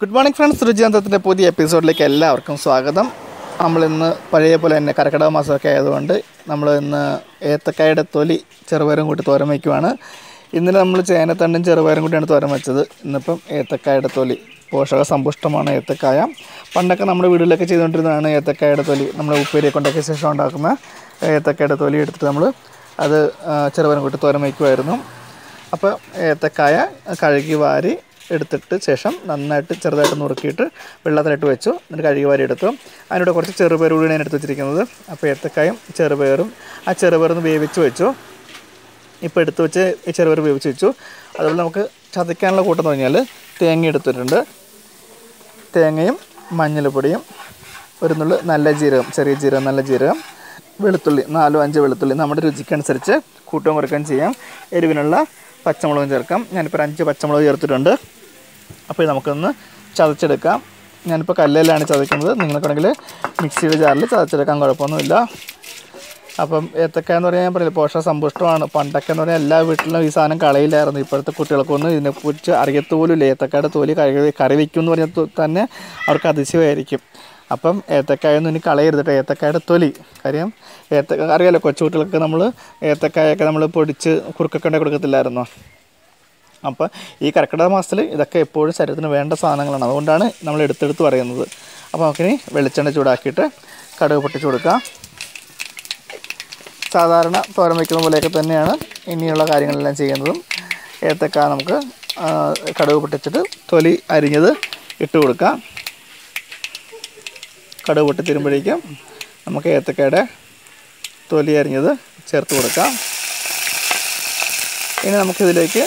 good morning friends രുചിയന്ത്രത്തിൻ്റെ പുതിയ എപ്പിസോഡിലേക്ക് എല്ലാവർക്കും സ്വാഗതം നമ്മളിന്ന് പഴയ പോലെ തന്നെ കർക്കിടക മാസമൊക്കെ ആയതുകൊണ്ട് നമ്മൾ ഇന്ന് ഏത്തക്കായുടെ തൊലി ചെറുപയറും കൂട്ടി തോരൻ വയ്ക്കുവാണ് ഇന്നലെ നമ്മൾ ചേനത്തണ്ടും ചെറുപയറും കൂട്ടിയാണ് തോരൻ വെച്ചത് ഇന്നിപ്പം ഏത്തക്കായുടെ തൊലി പോഷക സമ്പുഷ്ടമാണ് ഏത്തക്കായ പണ്ടൊക്കെ നമ്മുടെ വീടുകളിലൊക്കെ ചെയ്തുകൊണ്ടിരുന്നതാണ് ഏത്തക്കായുടെ തൊലി നമ്മൾ ഉപ്പേരിയെ കൊണ്ടൊക്കെ ശേഷം ഉണ്ടാക്കുന്ന ഏത്തക്കായുടെ തൊലി എടുത്തിട്ട് നമ്മൾ അത് ആ, ചെറുപയറും കൂട്ടി തോരൻ വയ്ക്കുമായിരുന്നു അപ്പോൾ ഏത്തക്കായ കഴുകി വാരി എടുത്തിട്ട് ശേഷം നന്നായിട്ട് ചെറുതായിട്ട് നുറുക്കിയിട്ട് വെള്ളത്തിലിട്ട് വെച്ചു എന്നിട്ട് കഴുകി വാരി എടുത്തു അതിനോട് കുറച്ച് ചെറുപയർ കൂടിയാണ് ഞാൻ എടുത്ത് വെച്ചിരിക്കുന്നത് അപ്പോൾ ഏത്തക്കായും ചെറുപയറും ആ ചെറുപയറൊന്ന് വേവിച്ച് വെച്ചു ഇപ്പോൾ എടുത്ത് വെച്ച് ഈ ചെറുപയർ വേവിച്ച് വെച്ചു അതുപോലെ നമുക്ക് ചതയ്ക്കാനുള്ള കൂട്ടം എന്ന് പറഞ്ഞാൽ തേങ്ങ എടുത്തിട്ടുണ്ട് തേങ്ങയും മഞ്ഞൾപ്പൊടിയും ഒരു നുള്ളു നല്ല ജീരകം ചെറിയ ജീരകം നല്ല ജീരകം വെളുത്തുള്ളി നാലോ അഞ്ചോ വെളുത്തുള്ളി നമ്മുടെ രുചിക്കനുസരിച്ച് കൂട്ടവും കുറയ്ക്കുകയും ചെയ്യാം എരിവിനുള്ള പച്ചമുളകും ചേർക്കാം ഞാനിപ്പോൾ ഒരു അഞ്ച് പച്ചമുളക് ചേർത്തിട്ടുണ്ട് അപ്പോൾ ഇത് നമുക്കൊന്ന് ചതച്ചെടുക്കാം ഞാനിപ്പോൾ കല്ലിലാണ് ചതയ്ക്കുന്നത് നിങ്ങൾക്കാണെങ്കിൽ മിക്സിയുടെ ജാറിൽ ചതച്ചെടുക്കാൻ കുഴപ്പമൊന്നുമില്ല അപ്പം ഏത്തക്ക എന്ന് പറഞ്ഞാൽ ഞാൻ പറഞ്ഞില്ല പോഷക സമ്പുഷ്ടമാണ് പണ്ടൊക്കെ എന്ന് പറഞ്ഞാൽ എല്ലാ വീട്ടിലും ഈ സാധനം കളയില്ലായിരുന്നു ഇപ്പോഴത്തെ കുട്ടികൾക്കൊന്നും ഇതിനെക്കുറിച്ച് അറിയത്തുപോലുമില്ല ഏത്തക്കായുടെ തൊലി കറി കറി വയ്ക്കും എന്ന് പറഞ്ഞാൽ ത- തന്നെ അവർക്ക് അതിശയമായിരിക്കും അപ്പം ഏത്തക്കായൊന്നും ഇനി കളയരുത് കേട്ടോ ഏത്തക്കായുടെ തൊലി കാര്യം ഏത്തക്ക അറിയാലോ കൊച്ചു കുട്ടികൾക്ക് നമ്മൾ ഏത്തക്കായൊക്കെ നമ്മൾ പൊടിച്ച് കുറുക്കൊക്കെ ഉണ്ടാക്കി കൊടുക്കത്തില്ലായിരുന്നോ അപ്പോൾ ഈ കർക്കിടക മാസത്തിൽ ഇതൊക്കെ എപ്പോഴും ശരീരത്തിന് വേണ്ട സാധനങ്ങളാണ് അതുകൊണ്ടാണ് നമ്മൾ എടുത്തെടുത്ത് പറയുന്നത് അപ്പോൾ നമുക്കിനി വെളിച്ചെണ്ണ ചൂടാക്കിയിട്ട് കടുക് പൊട്ടിച്ച് കൊടുക്കാം സാധാരണ തോരൻ വയ്ക്കുന്ന പോലെയൊക്കെ തന്നെയാണ് ഇനിയുള്ള കാര്യങ്ങളെല്ലാം ചെയ്യുന്നതും ഏത്തക്ക നമുക്ക് ആ, കടുക് പൊട്ടിച്ചിട്ട് തൊലി അരിഞ്ഞത് ഇട്ട് കൊടുക്കാം കടുക് പൊട്ടി തരുമ്പോഴേക്കും നമുക്ക് ഏത്തക്കയുടെ തൊലി അരിഞ്ഞത് ചേർത്ത് കൊടുക്കാം ഇനി നമുക്കിതിലേക്ക്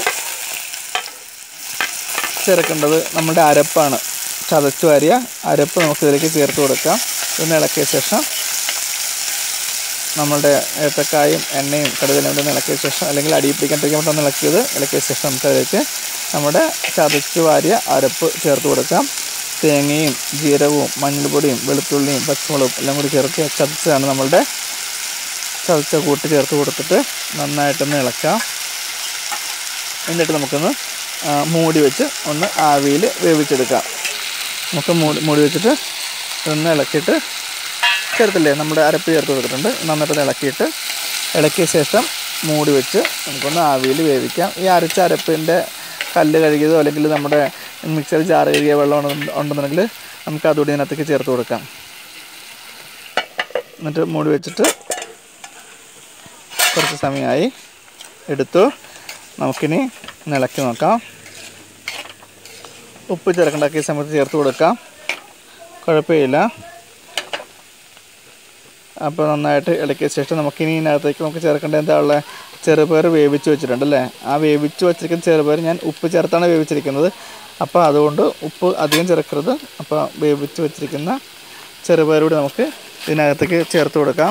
ചേർക്കേണ്ടത് നമ്മുടെ അരപ്പാണ് ചതച്ചു വാരിയ അരപ്പ് നമുക്കിതിലേക്ക് ചേർത്ത് കൊടുക്കാം ഒന്ന് ഇളക്കിയ ശേഷം നമ്മളുടെ ഏത്തക്കായും എണ്ണയും കടുകലും കൂടെ ഒന്ന് ഇളക്കിയ ശേഷം അല്ലെങ്കിൽ അടി പിടിക്കാണ്ടിരിക്കാൻ വേണ്ടി ഒന്ന് ഇളക്കിയത് ഇളക്കിയ ശേഷം നമുക്കതിലേക്ക് നമ്മുടെ ചതച്ചു വാരിയ അരപ്പ് ചേർത്ത് കൊടുക്കാം തേങ്ങയും ജീരകവും മഞ്ഞൾപ്പൊടിയും വെളുത്തുള്ളിയും പച്ചമുളകും എല്ലാം കൂടി ചേർത്ത് ചതച്ചതാണ് നമ്മളുടെ ചതച്ച കൂട്ട് ചേർത്ത് കൊടുത്തിട്ട് നന്നായിട്ടൊന്ന് ഇളക്കാം എന്നിട്ട് നമുക്കൊന്ന് ആ, മൂടി വെച്ച് ഒന്ന് ആവിയിൽ വേവിച്ചെടുക്കാം നമുക്ക് മൂടി മൂടി വെച്ചിട്ട് ഒന്ന് ഇളക്കിയിട്ട് ചേർത്തില്ലേ നമ്മുടെ അരപ്പ് ചേർത്ത് കൊടുത്തിട്ടുണ്ട് നന്നായിട്ട് ഇളക്കിയിട്ട് ഇളക്കിയ ശേഷം മൂടി വെച്ച് നമുക്കൊന്ന് ആവിയിൽ വേവിക്കാം ഈ അരച്ച അരപ്പിൻ്റെ കല്ല് കഴുകിയതോ അല്ലെങ്കിൽ നമ്മുടെ മിക്സർ ജാറ് കഴുകിയ വെള്ളം ഉണ്ടെന്ന് ഉണ്ടെന്നുണ്ടെങ്കിൽ നമുക്ക് അതുകൂടി ഇതിനകത്തേക്ക് ചേർത്ത് കൊടുക്കാം എന്നിട്ട് മൂടി വെച്ചിട്ട് കുറച്ച് സമയമായി എടുത്തു നമുക്കിനി ഒന്ന് ഇളക്കി നോക്കാം ഉപ്പ് ചേർക്കണ്ടാക്കിയ സമയത്ത് ചേർത്ത് കൊടുക്കാം കുഴപ്പമില്ല അപ്പോൾ നന്നായിട്ട് ഇളക്കിയ ശേഷം നമുക്കിനി ഇതിനകത്തേക്ക് നമുക്ക് ചേർക്കേണ്ട എന്താ ഉള്ളത് ചെറുപയർ വേവിച്ച് വെച്ചിട്ടുണ്ട് അല്ലേ ആ വേവിച്ച് വെച്ചിരിക്കുന്ന ചെറുപയർ ഞാൻ ഉപ്പ് ചേർത്താണ് വേവിച്ചിരിക്കുന്നത് അപ്പോൾ അതുകൊണ്ട് ഉപ്പ് അധികം ചേർക്കരുത് അപ്പോൾ വേവിച്ച് വെച്ചിരിക്കുന്ന ചെറുപയർ കൂടി നമുക്ക് ഇതിനകത്തേക്ക് ചേർത്ത് കൊടുക്കാം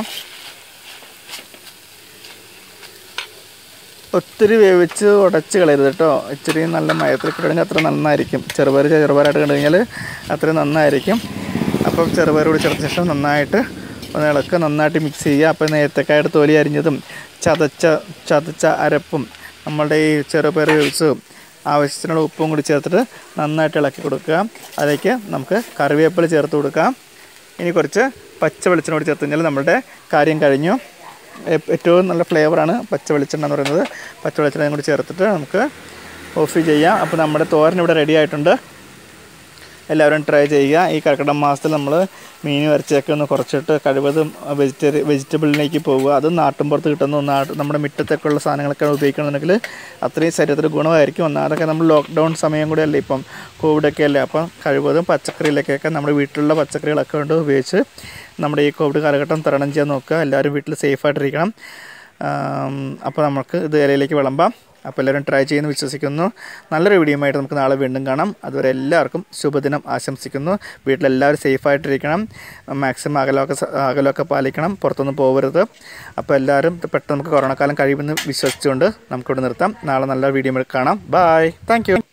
ഒത്തിരി വേവിച്ച് ഉടച്ച് കളയരുത് കേട്ടോ ഇച്ചിരി നല്ല മയത്തിൽ കിട്ടുകയാണെങ്കിൽ അത്ര നന്നായിരിക്കും ചെറുപയർ ചെറുപയറായിട്ട് കണ്ടു കഴിഞ്ഞാൽ അത്രയും നന്നായിരിക്കും അപ്പം ചെറുപയർ കൂടി ചേർത്ത ശേഷം നന്നായിട്ട് ഒന്ന് ഇളക്കുക നന്നായിട്ട് മിക്സ് ചെയ്യുക അപ്പം നേരത്തേക്കായിട്ട് തൊലി അരിഞ്ഞതും ചതച്ച ചതച്ച അരപ്പും നമ്മളുടെ ഈ ചെറുപയർ വേവിച്ചതും ആവശ്യത്തിനുള്ള ഉപ്പും കൂടി ചേർത്തിട്ട് നന്നായിട്ട് ഇളക്കി കൊടുക്കുക അതിലേക്ക് നമുക്ക് കറിവേപ്പില ചേർത്ത് കൊടുക്കാം ഇനി കുറച്ച് പച്ച വെളിച്ചെണ്ണ കൂടി ചേർത്ത് കഴിഞ്ഞാൽ നമ്മുടെ കാര്യം കഴിഞ്ഞു ഏ- ഏറ്റവും നല്ല ഫ്ലേവറാണ് പച്ച വെളിച്ചെണ്ണ എന്ന് പറയുന്നത് പച്ച വെളിച്ചെണ്ണയും കൂടി ചേർത്തിട്ട് നമുക്ക് ഓഫ് ചെയ്യാം അപ്പോൾ നമ്മുടെ തോരൻ ഇവിടെ റെഡി ആയിട്ടുണ്ട് എല്ലാവരും ട്രൈ ചെയ്യുക ഈ കർക്കിടക മാസത്തിൽ നമ്മൾ മീൻ ഇറച്ചിയൊക്കെ ഒന്ന് കുറച്ചിട്ട് കഴിവതും വെജിറ്ററി വെജിറ്റബിളിലേക്ക് പോവുക അത് നാട്ടിൻപുറത്ത് കിട്ടുന്ന നാട്ട് നമ്മുടെ മുറ്റത്തൊക്കെ ഉള്ള സാധനങ്ങളൊക്കെ ഉപയോഗിക്കണമെന്നുണ്ടെങ്കിൽ അത്രയും ശരീരത്തിന് ഗുണമായിരിക്കും ഒന്നാമതൊക്കെ നമ്മൾ ലോക്ക്ഡൗൺ സമയം കൂടെ അല്ലേ ഇപ്പം കോവിഡൊക്കെ അല്ലേ അപ്പം കഴിവതും പച്ചക്കറിയിലൊക്കെ നമ്മുടെ വീട്ടിലുള്ള പച്ചക്കറികളൊക്കെ കൊണ്ട് ഉപയോഗിച്ച് നമ്മുടെ ഈ കോവിഡ് കാലഘട്ടം തരണം ചെയ്യാൻ നോക്കുക എല്ലാവരും വീട്ടിൽ സേഫായിട്ടിരിക്കണം അപ്പോൾ നമുക്ക് ഇത് ഇലയിലേക്ക് വിളമ്പാം അപ്പോൾ എല്ലാവരും ട്രൈ ചെയ്യുന്നു വിശ്വസിക്കുന്നു നല്ലൊരു വീഡിയോയുമായിട്ട് നമുക്ക് നാളെ വീണ്ടും കാണാം അതുവരെ എല്ലാവർക്കും ശുഭദിനം ആശംസിക്കുന്നു വീട്ടിലെല്ലാവരും സേഫായിട്ടിരിക്കണം മാക്സിമം അകലമൊക്കെ സ- അകലമൊക്കെ പാലിക്കണം പുറത്തൊന്നും പോകരുത് അപ്പോൾ എല്ലാവരും പെട്ടെന്ന് നമുക്ക് കൊറോണ കാലം കഴിയുമെന്ന് വിശ്വസിച്ചുകൊണ്ട് നമുക്കിവിടെ നിർത്താം നാളെ നല്ല വീഡിയോ കാണാം ബായ് താങ്ക്